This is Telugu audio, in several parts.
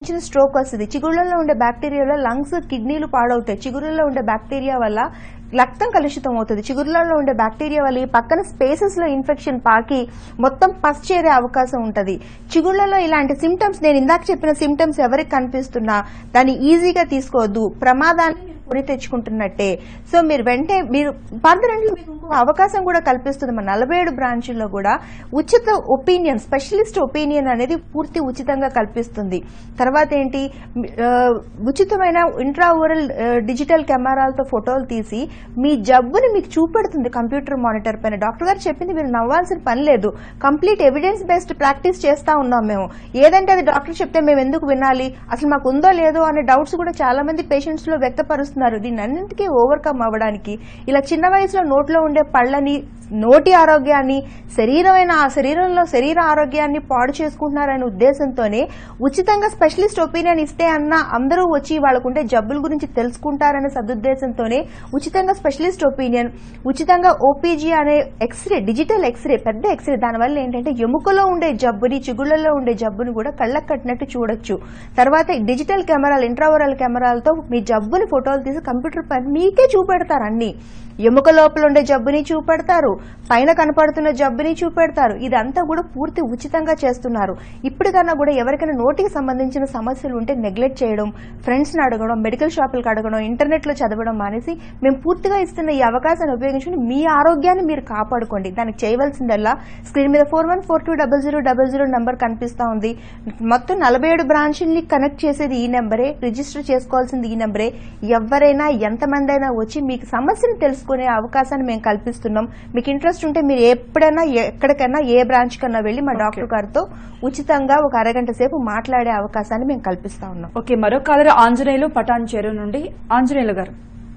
చిన్న స్ట్రోక్ వస్తుంది చిగుళ్ళలో ఉండే బ్యాక్టీరియా వల్ల లంగ్స్ కిడ్నీలు పాడవుతాయి చిగురుల్లో ఉండే బ్యాక్టీరియా వల్ల రక్తం కలుషితం అవుతుంది చిగురులలో ఉండే బ్యాక్టీరియా వల్ల ఈ పక్కన స్పేసెస్ లో ఇన్ఫెక్షన్ పాకి మొత్తం పస్ చేరే అవకాశం ఉంటది చిగుళ్లలో ఇలాంటి సిమ్టమ్స్ నేను ఇందాక చెప్పిన సిమ్టమ్స్ ఎవరికి కనిపిస్తున్నా దాన్ని ఈజీగా తీసుకోవద్దు ప్రమాదాన్ని మీరు కొని తెచ్చుకుంటున్నట్టే సో మీరు వెంటనే మీరు ఫర్దర్ అంటే మీకు ఇంకో అవకాశం కూడా కల్పిస్తుంది మన నలభై ఏడు బ్రాంచుల్లో కూడా ఉచిత ఒపీనియన్ స్పెషలిస్ట్ ఒపీనియన్ అనేది పూర్తి ఉచితంగా కల్పిస్తుంది తర్వాత ఏంటి ఆ, ఉచితమైన ఇంట్రా ఓరల్ డిజిటల్ కెమెరాలతో ఫోటోలు తీసి మీ జబ్బుని మీకు చూపెడుతుంది కంప్యూటర్ మానిటర్ పైన డాక్టర్ గారు చెప్పింది మీరు నవ్వాల్సిన పని లేదు కంప్లీట్ ఎవిడెన్స్ బేస్డ్ ప్రాక్టీస్ చేస్తా ఉన్నాం మేము ఏదంటే అది డాక్టర్ చెప్తే మేము ఎందుకు వినాలి అసలు మాకు ఉందో లేదో అనే డౌట్స్ కూడా చాలా మంది పేషెంట్స్ లో వ్యక్తపరుస్తున్నారు దీన్ని అన్నింటికీ ఓవర్కమ్ అవ్వడానికి ఇలా చిన్న వయసులో నోట్లో ఉండే పళ్ళని నోటి ఆరోగ్యాన్ని శరీరమైన ఆ శరీరంలో శరీర ఆరోగ్యాన్ని పాడు చేసుకుంటున్నారనే ఉద్దేశంతోనే ఉచితంగా స్పెషలిస్ట్ ఒపీనియన్ ఇస్తే అన్న అందరూ వచ్చి వాళ్ళకుండే జబ్బుల గురించి తెలుసుకుంటారనే సదుద్దేశంతోనే ఉచితంగా స్పెషలిస్ట్ ఒపీనియన్ ఉచితంగా ఓపీజీ అనే ఎక్స్రే డిజిటల్ ఎక్స్రే పెద్ద ఎక్స్రే దానివల్ల ఏంటంటే ఎముకలో ఉండే జబ్బుని చిగుళ్లలో ఉండే జబ్బుని కూడా కళ్ళకు కట్టినట్టు చూడొచ్చు తర్వాత ఈ డిజిటల్ కెమెరాలు ఇంట్రావరల్ కెమెరాలతో మీ జబ్బుని ఫోటోలు తీసి కంప్యూటర్ పైన మీకే చూపెడతారు అన్ని ఎముక లోపల ఉండే జబ్బుని చూపెడతారు పైన కనపడుతున్న జబ్బుని చూపెడతారు ఇదంతా కూడా పూర్తి ఉచితంగా చేస్తున్నారు ఇప్పటికన్నా కూడా ఎవరికైనా నోటికి సంబంధించిన సమస్యలు ఉంటే నెగ్లెక్ట్ చేయడం ఫ్రెండ్స్ ని అడగడం మెడికల్ షాపులకు అడగడం ఇంటర్నెట్ లో చదవడం మానేసి మేము పూర్తిగా ఇస్తున్న ఈ అవకాశాన్ని ఉపయోగించుకుని మీ ఆరోగ్యాన్ని మీరు కాపాడుకోండి దానికి చేయవలసిందల్లా స్క్రీన్ మీద four one four two double zero double zero number కనిపిస్తా ఉంది మొత్తం నలభై ఏడు బ్రాంచ్ని కనెక్ట్ చేసేది ఈ నెంబరే రిజిస్టర్ చేసుకోవాల్సింది ఈ నెంబరే ఎవరైనా ఎంతమంది అయినా వచ్చి మీకు సమస్యను తెలుసుకునే అవకాశాన్ని మేము కల్పిస్తున్నాం మీకు ఇంట్రెస్ట్ ఉంటే మీరు ఎప్పుడైనా ఎక్కడికైనా ఏ బ్రాంచ్ కన్నా వెళ్ళి మా డాక్టర్ గారితో ఉచితంగా ఒక అరగంట సేపు మాట్లాడే అవకాశాన్ని మేము కల్పిస్తా ఉన్నాం ఓకే మరో కాలర్ ఆంజనేయులు పటాన్ చెరువు నుండి ఆంజనేయులు గారు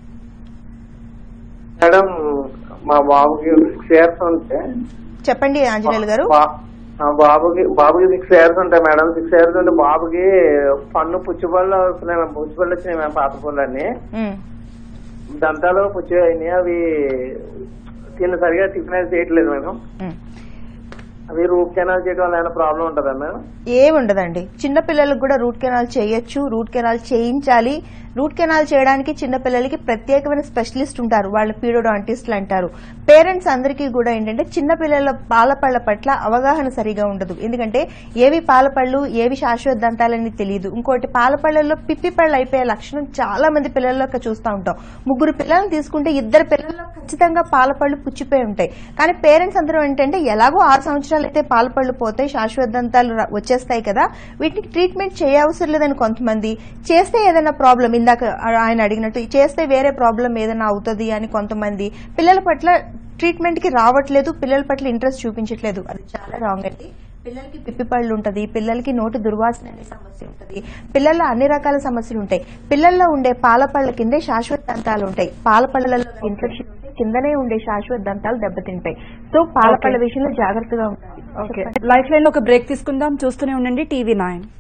మేడం మా బాబుకి సిక్స్ ఇయర్స్ ఉంటే చెప్పండి ఆంజనేయులు గారు బా- మా బాబుకి బాబుకి సిక్స్ ఇయర్స్ ఉంటాయి మేడం సిక్స్ ఇయర్స్ ఉంటే బాబుకి పన్ను పుచ్చిపళ్ళు వస్తున్నాయి మేడం పుచ్చిపళ్ళు వచ్చినాయి మేము పాత పళ్ళని ఉమ్. దంతాలు పుచ్చి అయినాయి అవి తిన్న సరిగా టిఫిన్ అయితే చేయట్లేదు మేడం ఉమ్. అవి రూట్ కెనాల్ చేయడం వల్ల ఏమైనా ప్రాబ్లం ఉంటుందా మేడం ఏముండదండి చిన్న పిల్లలకు కూడా రూట్ కెనాల్ చేయొచ్చు రూట్ కెనాల్ చేయించాలి రూట్ కెనాల్ చేయడానికి చిన్న పిల్లలకి ప్రత్యేకమైన స్పెషలిస్ట్ ఉంటారు వాళ్ళు పీడోడాంటిస్టులు అంటారు పేరెంట్స్ అందరికీ కూడా ఏంటంటే చిన్న పిల్లల పాలపళ్ళ పట్ల అవగాహన సరిగా ఉండదు ఎందుకంటే ఏవి పాలపళ్ళు ఏవి శాశ్వత దంతాలని తెలియదు ఇంకోటి పాలపళ్ళల్లో పిప్పి పళ్ళు అయిపోయే లక్షణం చాలా మంది పిల్లల్లో చూస్తూ ఉంటాం ముగ్గురు పిల్లల్ని తీసుకుంటే ఇద్దరు పిల్లల్లో ఖచ్చితంగా పాలపళ్ళు పుచ్చిపోయి ఉంటాయి కానీ పేరెంట్స్ అందరూ ఏంటంటే ఎలాగో ఆరు సంవత్సరాలు అయితే పాలపళ్ళు పోతాయి శాశ్వత దంతాలు ర- వచ్చేస్తాయి కదా వీటికి ట్రీట్మెంట్ చేయవసరం లేదని కొంతమంది చేస్తే ఏదైనా ప్రాబ్లం ఇందాక ఆయన అడిగినట్టు చేస్తే వేరే ప్రాబ్లం ఏదైనా అవుతుంది అని కొంతమంది పిల్లల పట్ల ట్రీట్మెంట్ కి రావట్లేదు పిల్లల పట్ల ఇంట్రెస్ట్ చూపించట్లేదు అది చాలా రాంగ్ అండి పిల్లలకి పిప్పి పళ్ళు ఉంటది పిల్లలకి నోటి దుర్వాసన అనే సమస్య ఉంటది పిల్లల్లో అన్ని రకాల సమస్యలు ఉంటాయి పిల్లల్లో ఉండే పాల పళ్ళ కిందే శాశ్వత దంతాలు ఉంటాయి పాల పళ్ళలో ఇన్ఫెక్షన్ ఉంటే కిందనే ఉండే శాశ్వత దంతాలు దెబ్బతింటాయి సో పాల పళ్ళ విషయంలో జాగ్రత్తగా ఉండాలి ఓకే లైఫ్ లైన్ లో ఒక బ్రేక్ తీసుకుందాం చూస్తూనే ఉండండి టీవీ నైన్